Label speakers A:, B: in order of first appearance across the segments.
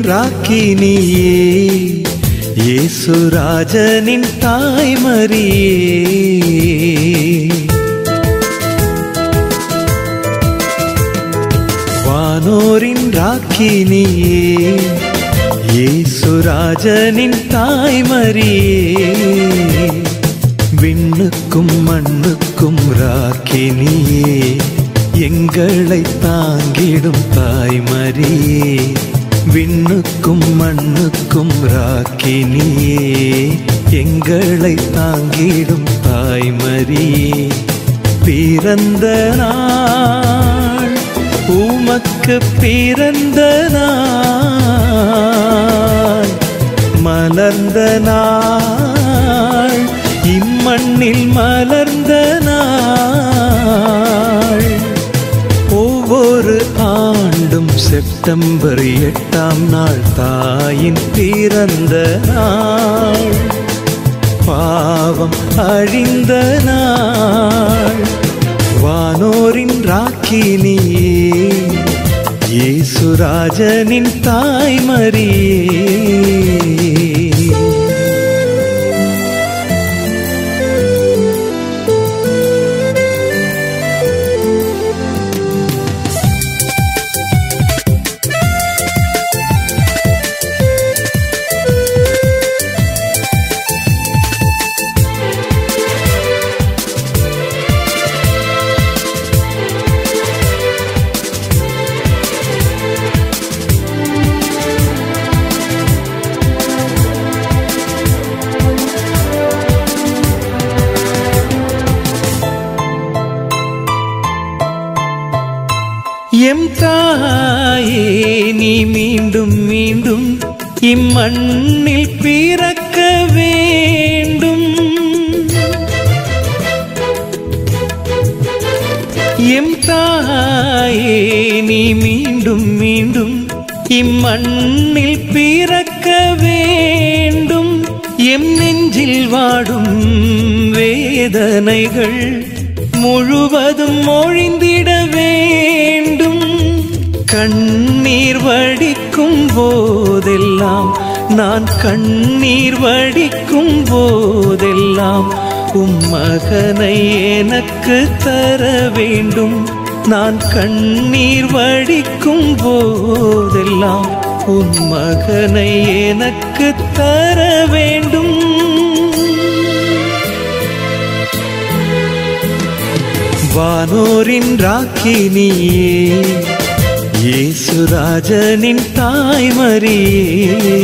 A: ராக்கினியே இயேசுராஜனின் தாய்மரியே வானோரின் ராக்கினியே இயேசுராஜனின் தாய்மரியே விண்ணுக்கும் மண்ணுக்கும் ராக்கினியே எங்களை தாங்கிடும் தாய்மரியே விண்ணுக்கும் மண்ணுக்கும் ராக்கினியே எங்களை தாங்கிடும் தாய்மரியே பிறந்த நாள் உமக்கு பிறந்த நாள் மலர்ந்த நாள் இம்மண்ணில் மலர்ந்த நாள் ஒவ்வொரு ஆண்டும் செப்டம்பர் எட்டாம் நாள் தாயின் பிறந்த நாள் பாவம் அழிந்த நாள் வானோரின் ராக்கினியே இயேசுராஜனின் தாய்மரியே எம் தாயே நீ மீண்டும் மீண்டும் இம்மண்ணில் பிறக்க வேண்டும் எம் தாயே நீ மீண்டும் மீண்டும் இம்மண்ணில் பிறக்க வேண்டும் எம் நெஞ்சில் வாடும் வேதனைகள் முழுவதும் ஒழிந்திட வேண்டும் கண்ணீர் வடிக்கும் போதெல்லாம் நான் கண்ணீர் வடிக்கும் போதெல்லாம் உம் மகனை எனக்கு தர வேண்டும் நான் கண்ணீர் வடிக்கும் போதெல்லாம் உன் மகனை எனக்கு தர வேண்டும் வானோரின் ராக்கினியே இயேசுராஜனின் தாய்மரியே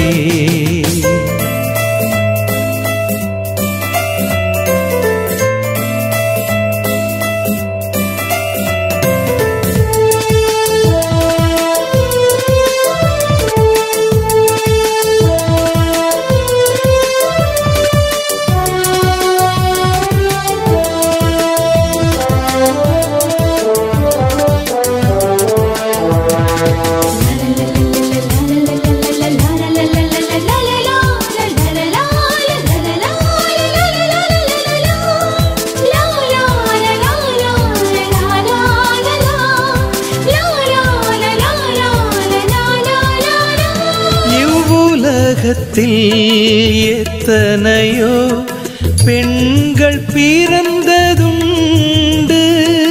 A: இவ்வுலகத்தில் எத்தனையோ பெண்கள் பிறந்ததுண்டு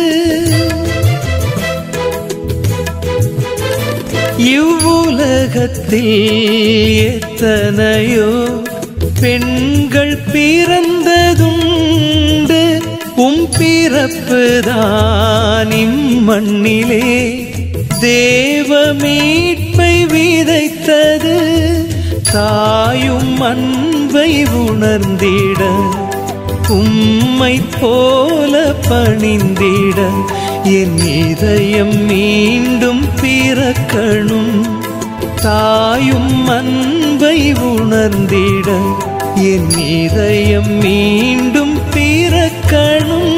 A: இவ்வுலகத்தில் எத்தனையோ பெண்கள் பிறந்ததுண்டு உம் பிறப்புதான் இம்மண்ணிலே தேவ மீட்பை விதைத்தது தாயும் அன்பை உணர்ந்திட உம்மை போல பணிந்திட என் இதயம் மீண்டும் பிறக்கணும் தாயும் அன்பை உணர்ந்திட என் இதயம் மீண்டும் பிறக்கணும்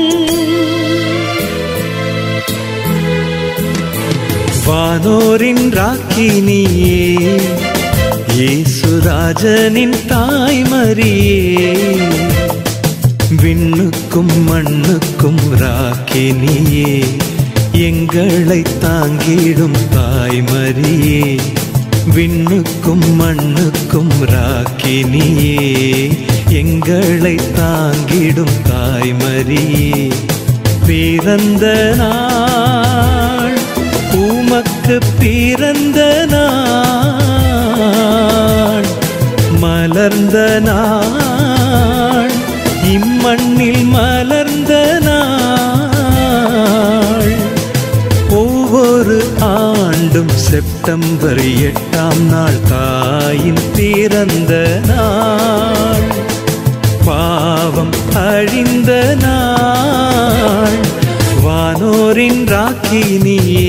A: வானோரின் ராக்கினியே இயேசுராஜனின் தாய்மரியே விண்ணுக்கும் மண்ணுக்கும் ராக்கினியே எங்களை தாங்கிடும் தாய்மரியே விண்ணுக்கும் மண்ணுக்கும் ராக்கினியே எங்களை தாங்கிடும் தாய்மரியே பிறந்த நாள் உமக்கு பிறந்த நாள் மலர்ந்த நாள் இம்மண்ணில் மலர்ந்த நாள் ஒவ்வொரு ஆண்டும் செப்டம்பர் எட்டாம் நாள் தாயின் பிறந்த நாள் பாவம் அழிந்த நாள் வானோரின் ராக்கினியே